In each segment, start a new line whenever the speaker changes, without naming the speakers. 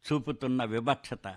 చూపుతున్న వివక్షత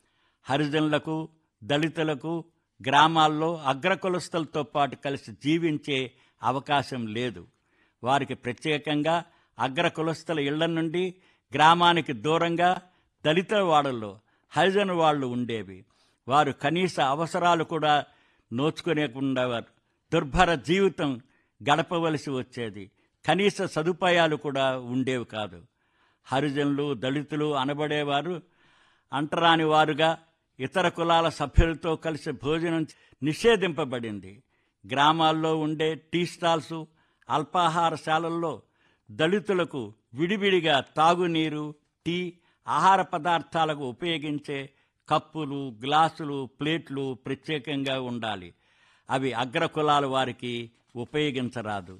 హరిజనులకు దళితులకు గ్రామాల్లో అగ్రకులస్తులతో పాటు కలిసి జీవించే అవకాశం లేదు వారికి ప్రత్యేకంగా అగ్రకులస్తుల ఇళ్ల నుండి గ్రామానికి దూరంగా దళిత వాడల్లో హరిజన వాళ్ళు ఉండేవి వారు కనీస అవసరాలు కూడా నోచుకునేకుండేవారు దుర్భర జీవితం గడపవలసి వచ్చేది కనీస సదుపాయాలు కూడా ఉండేవి కాదు హరిజనులు దళితులు అనబడేవారు అంటరాని వారుగా ఇతర కులాల సభ్యులతో కలిసి భోజనం నిషేధింపబడింది గ్రామాల్లో ఉండే టీ స్టాల్స్ అల్పాహారశాలల్లో దళితులకు విడివిడిగా తాగునీరు టీ ఆహార పదార్థాలకు ఉపయోగించే కప్పులు గ్లాసులు ప్లేట్లు ప్రత్యేకంగా ఉండాలి అవి అగ్రకులాల వారికి ఉపయోగించరాదు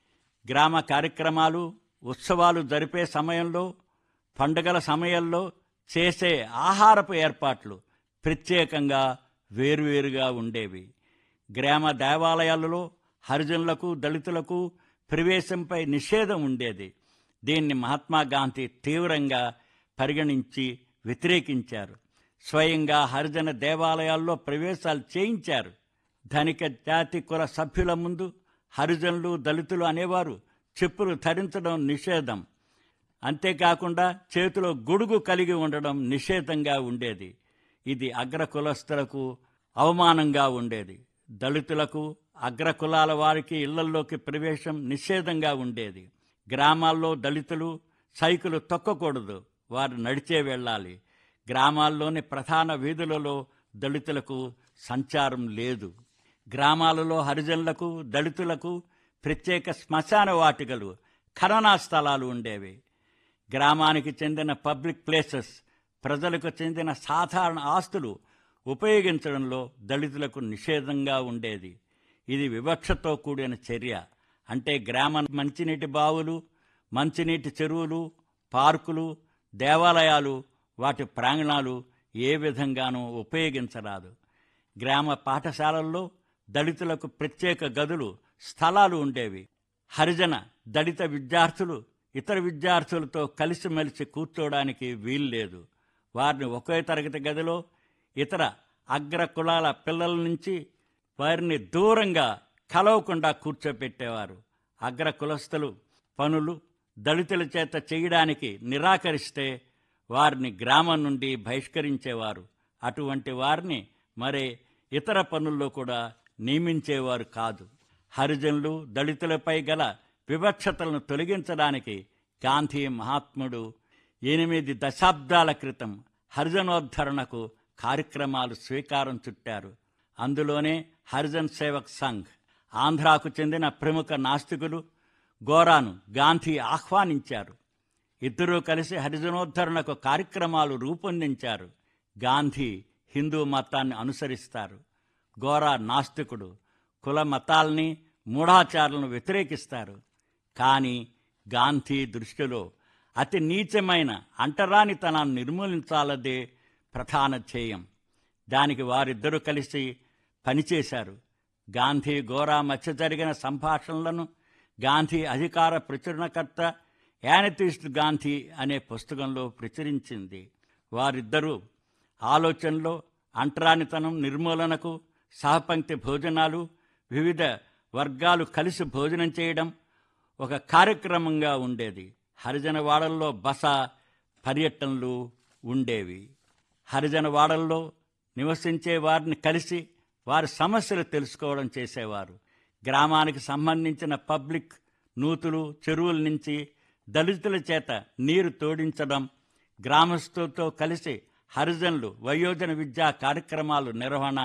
గ్రామ కార్యక్రమాలు ఉత్సవాలు జరిపే సమయంలో పండుగల సమయంలో చేసే ఆహారపు ఏర్పాట్లు ప్రత్యేకంగా వేరువేరుగా ఉండేవి గ్రామ దేవాలయాలలో హరిజనులకు దళితులకు ప్రవేశంపై నిషేధం ఉండేది దీన్ని మహాత్మా గాంధీ తీవ్రంగా పరిగణించి వ్యతిరేకించారు స్వయంగా హరిజన దేవాలయాల్లో ప్రవేశాలు చేయించారు ధనిక జాతి కుల సభ్యుల ముందు హరిజనులు దళితులు అనేవారు చెప్పులు ధరించడం నిషేధం అంతేకాకుండా చేతిలో గొడుగు కలిగి ఉండడం నిషేధంగా ఉండేది ఇది అగ్ర కులస్తులకు అవమానంగా ఉండేది దళితులకు అగ్ర కులాల వారికి ఇళ్లల్లోకి ప్రవేశం నిషేధంగా ఉండేది గ్రామాల్లో దళితులు సైకిలు తొక్కకూడదు వారు నడిచే వెళ్ళాలి గ్రామాల్లోని ప్రధాన వీధులలో దళితులకు సంచారం లేదు గ్రామాలలో హరిజనులకు దళితులకు ప్రత్యేక శ్మశాన వాటికలు ఖననా స్థలాలు ఉండేవి గ్రామానికి చెందిన పబ్లిక్ ప్లేసెస్ ప్రజలకు చెందిన సాధారణ ఆస్తులు ఉపయోగించడంలో దళితులకు నిషేధంగా ఉండేది ఇది వివక్షతో కూడిన చర్య అంటే గ్రామ మంచినీటి బావులు మంచినీటి చెరువులు పార్కులు దేవాలయాలు వాటి ప్రాంగణాలు ఏ విధంగానూ ఉపయోగించరాదు గ్రామ పాఠశాలల్లో దళితులకు ప్రత్యేక గదులు స్థలాలు ఉండేవి హరిజన దళిత విద్యార్థులు ఇతర విద్యార్థులతో కలిసిమెలిసి కూర్చోవడానికి వీల్లేదు వారిని ఒకే తరగతి గదిలో ఇతర అగ్ర కులాల పిల్లల నుంచి వారిని దూరంగా కలవకుండా కూర్చోపెట్టేవారు అగ్ర కులస్తులు పనులు దళితుల చేత చేయడానికి నిరాకరిస్తే వారిని గ్రామం నుండి బహిష్కరించేవారు అటువంటి వారిని మరే ఇతర పనుల్లో కూడా నియమించేవారు కాదు హరిజనులు దళితులపై గల వివక్షతలను తొలగించడానికి గాంధీ మహాత్ముడు ఎనిమిది దశాబ్దాల క్రితం హరిజనోద్ధరణకు కార్యక్రమాలు స్వీకారం చుట్టారు అందులోనే హరిజన్ సేవక్ సంఘ్ ఆంధ్రాకు చెందిన ప్రముఖ నాస్తికులు గోరాను గాంధీ ఆహ్వానించారు ఇద్దరూ కలిసి హరిజనోద్ధరణకు కార్యక్రమాలు రూపొందించారు గాంధీ హిందూ మతాన్ని అనుసరిస్తారు గోరా నాస్తికుడు కుల మతాల్ని మూఢాచారాలను వ్యతిరేకిస్తారు కానీ గాంధీ దృష్టిలో అతి నీచమైన అంటరానితనాన్ని నిర్మూలించాలదే ప్రధాన ధ్యేయం దానికి వారిద్దరూ కలిసి పనిచేశారు గాంధీ గోరా మధ్య జరిగిన సంభాషణలను గాంధీ అధికార ప్రచురణకర్త యానతిస్ట్ గాంధీ అనే పుస్తకంలో ప్రచురించింది వారిద్దరూ ఆలోచనలో అంటరానితనం నిర్మూలనకు సహపంక్తి భోజనాలు వివిధ వర్గాలు కలిసి భోజనం చేయడం ఒక కార్యక్రమంగా ఉండేది హరిజన వాడల్లో బస పర్యటనలు ఉండేవి హరిజన వాడల్లో నివసించే వారిని కలిసి వారి సమస్యలు తెలుసుకోవడం చేసేవారు గ్రామానికి సంబంధించిన పబ్లిక్ నూతులు చెరువుల నుంచి దళితుల చేత నీరు తోడించడం గ్రామస్తులతో కలిసి హరిజనులు వయోజన విద్యా కార్యక్రమాలు నిర్వహణ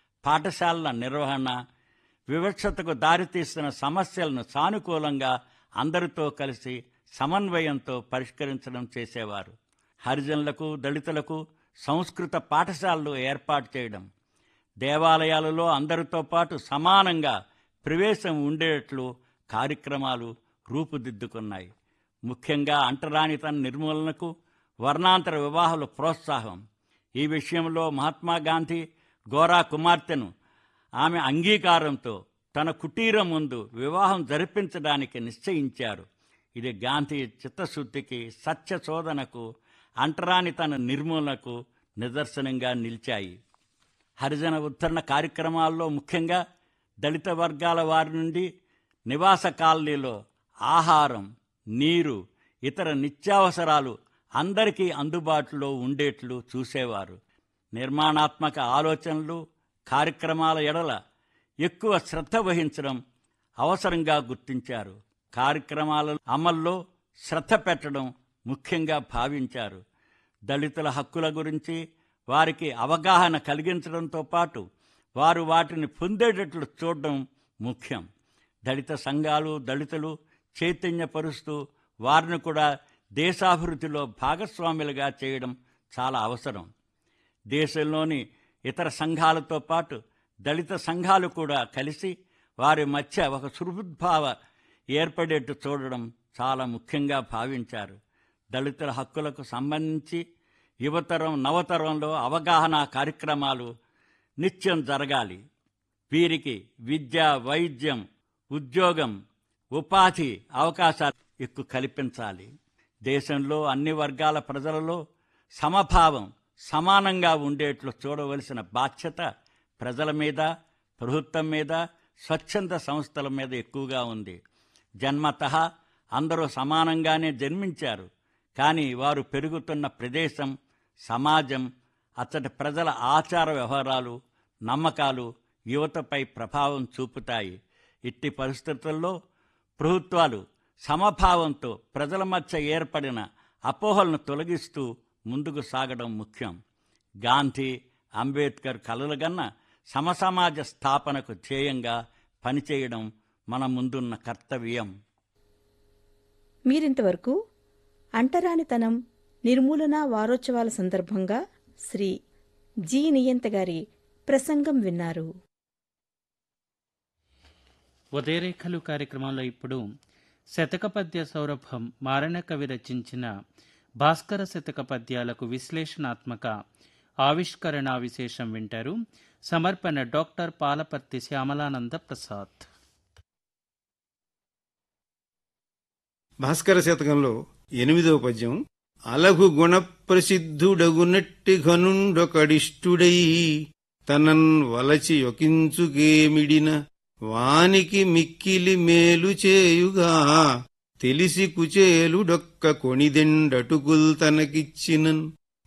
పాఠశాలల నిర్వహణ వివక్షతకు దారితీస్తున్న సమస్యలను సానుకూలంగా అందరితో కలిసి సమన్వయంతో పరిష్కరించడం చేసేవారు హరిజనులకు దళితులకు సంస్కృత పాఠశాలలు ఏర్పాటు చేయడం దేవాలయాలలో అందరితో పాటు సమానంగా ప్రవేశం ఉండేట్లు కార్యక్రమాలు రూపుదిద్దుకున్నాయి ముఖ్యంగా అంటరానితన నిర్మూలనకు వర్ణాంతర వివాహాల ప్రోత్సాహం ఈ విషయంలో మహాత్మా గాంధీ గోరా కుమార్తెను ఆమె అంగీకారంతో తన కుటీరం ముందు వివాహం జరిపించడానికి నిశ్చయించారు ఇది గాంధీ చిత్తశుద్ధికి సత్య శోధనకు అంటరానితన నిర్మూలనకు నిదర్శనంగా నిలిచాయి హరిజన ఉద్ధరణ కార్యక్రమాల్లో ముఖ్యంగా దళిత వర్గాల వారి నుండి నివాస కాలనీలో ఆహారం నీరు ఇతర నిత్యావసరాలు అందరికీ అందుబాటులో ఉండేట్లు చూసేవారు నిర్మాణాత్మక ఆలోచనలు కార్యక్రమాల ఎడల ఎక్కువ శ్రద్ధ వహించడం అవసరంగా గుర్తించారు కార్యక్రమాల అమల్లో శ్రద్ధ పెట్టడం ముఖ్యంగా భావించారు దళితుల హక్కుల గురించి వారికి అవగాహన కలిగించడంతో పాటు వారు వాటిని పొందేటట్లు చూడడం ముఖ్యం దళిత సంఘాలు దళితులు చైతన్యపరుస్తూ వారిని కూడా దేశాభివృద్ధిలో భాగస్వాములుగా చేయడం చాలా అవసరం దేశంలోని ఇతర సంఘాలతో పాటు దళిత సంఘాలు కూడా కలిసి వారి మధ్య ఒక సుహృద్భావ ఏర్పడేట్టు చూడడం చాలా ముఖ్యంగా భావించారు దళితుల హక్కులకు సంబంధించి యువతరం నవతరంలో అవగాహన కార్యక్రమాలు నిత్యం జరగాలి వీరికి విద్య వైద్యం ఉద్యోగం ఉపాధి అవకాశాలు ఎక్కువ కల్పించాలి దేశంలో అన్ని వర్గాల ప్రజలలో సమభావం సమానంగా ఉండేట్లు చూడవలసిన బాధ్యత ప్రజల మీద ప్రభుత్వం మీద స్వచ్ఛంద సంస్థల మీద ఎక్కువగా ఉంది జన్మత అందరూ సమానంగానే జన్మించారు కానీ వారు పెరుగుతున్న ప్రదేశం సమాజం అతడి ప్రజల ఆచార వ్యవహారాలు నమ్మకాలు యువతపై ప్రభావం చూపుతాయి ఇట్టి పరిస్థితుల్లో ప్రభుత్వాలు సమభావంతో ప్రజల మధ్య ఏర్పడిన అపోహలను తొలగిస్తూ ముందుకు సాగడం ముఖ్యం గాంధీ అంబేద్కర్ కలలుగన్న సమసమాజ స్థాపనకు ధ్యేయంగా పనిచేయడం మన ముందున్న కర్తవ్యం
మీరింతవరకు అంటరానితనం నిర్మూలన వారోత్సవాల సందర్భంగా శ్రీ జి నియంత గారి ప్రసంగం విన్నారు
ఉదయరేఖలు కార్యక్రమంలో ఇప్పుడు శతక పద్య సౌరభం మారణ కవి రచించిన భాస్కర శతక పద్యాలకు విశ్లేషణాత్మక ఆవిష్కరణ విశేషం వింటారు సమర్పణ డాక్టర్ పాలపర్తి శ్యామలానంద ప్రసాద్
భాస్కర శతకంలో ఎనిమిదవ పద్యం అలగు గుణ ప్రసిద్ధుడగునట్టి ఘనుండొకడిష్టుడై తనన్ వలచి యొకించుకేమిడిన వానికి మిక్కిలి మేలు చేయుగా తెలిసి కుచేలుడొక్క కొణిదెండటుకుల్ తనకిచ్చినన్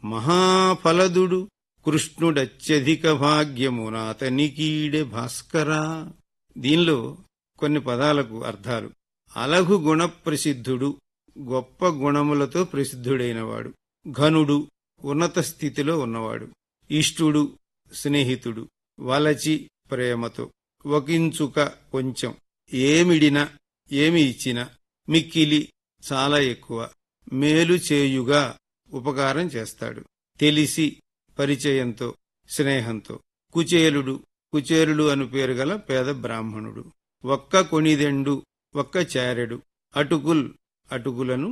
మహాఫలదుడు కృష్ణుడత్యధిక భాగ్యమునాతనికీడె భాస్కరా దీనిలో కొన్ని పదాలకు అర్థాలు అలఘు గుణ ప్రసిద్ధుడు గొప్ప గుణములతో ప్రసిద్ధుడైనవాడు ఘనుడు ఉన్నత స్థితిలో ఉన్నవాడు ఇష్టుడు స్నేహితుడు వలచి ప్రేమతో ఒకించుక కొంచెం ఏమిడిన ఏమి ఇచ్చిన మిక్కిలి చాలా ఎక్కువ మేలు చేయుగా ఉపకారం చేస్తాడు తెలిసి పరిచయంతో స్నేహంతో కుచేలుడు కుచేలుడు అను పేరు గల పేద బ్రాహ్మణుడు ఒక్క కొణిదెండు ఒక్క చారెడు అటుకుల్ అటుకులను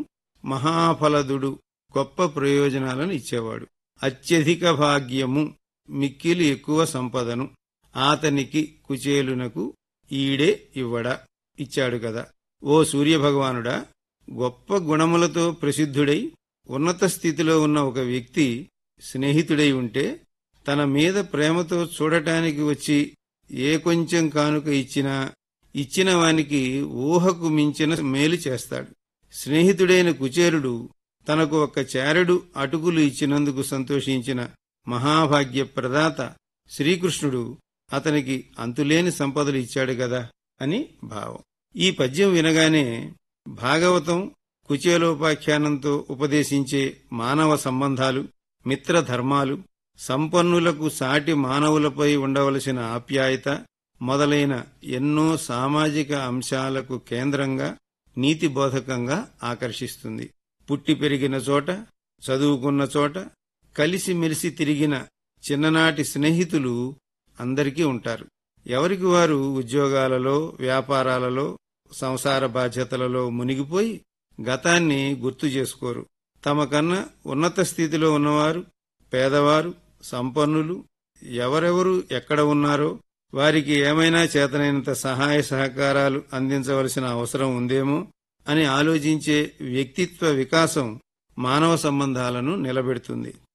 మహాఫలదుడు గొప్ప ప్రయోజనాలను ఇచ్చేవాడు అత్యధిక భాగ్యము మిక్కిలి ఎక్కువ సంపదను ఆతనికి కుచేలునకు ఈడే ఇవ్వడా ఇచ్చాడు కదా ఓ సూర్యభగవానుడా గొప్ప గుణములతో ప్రసిద్ధుడై ఉన్నత స్థితిలో ఉన్న ఒక వ్యక్తి స్నేహితుడై ఉంటే తన మీద ప్రేమతో చూడటానికి వచ్చి ఏ కొంచెం కానుక ఇచ్చినా ఇచ్చిన వానికి ఊహకు మించిన మేలు చేస్తాడు స్నేహితుడైన కుచేరుడు తనకు ఒక చారెడు అటుకులు ఇచ్చినందుకు సంతోషించిన మహాభాగ్య ప్రదాత శ్రీకృష్ణుడు అతనికి అంతులేని సంపదలు ఇచ్చాడు గదా అని భావం ఈ పద్యం వినగానే భాగవతం కుచేలోపాఖ్యానంతో ఉపదేశించే మానవ సంబంధాలు మిత్రధర్మాలు సంపన్నులకు సాటి మానవులపై ఉండవలసిన ఆప్యాయత మొదలైన ఎన్నో సామాజిక అంశాలకు కేంద్రంగా నీతి బోధకంగా ఆకర్షిస్తుంది పుట్టి పెరిగిన చోట చదువుకున్న చోట కలిసిమెలిసి తిరిగిన చిన్ననాటి స్నేహితులు అందరికీ ఉంటారు ఎవరికి వారు ఉద్యోగాలలో వ్యాపారాలలో సంసార బాధ్యతలలో మునిగిపోయి గతాన్ని గుర్తు చేసుకోరు తమకన్నా ఉన్నత స్థితిలో ఉన్నవారు పేదవారు సంపన్నులు ఎవరెవరు ఎక్కడ ఉన్నారో వారికి ఏమైనా చేతనైనంత సహాయ సహకారాలు అందించవలసిన అవసరం ఉందేమో అని ఆలోచించే వ్యక్తిత్వ వికాసం మానవ సంబంధాలను నిలబెడుతుంది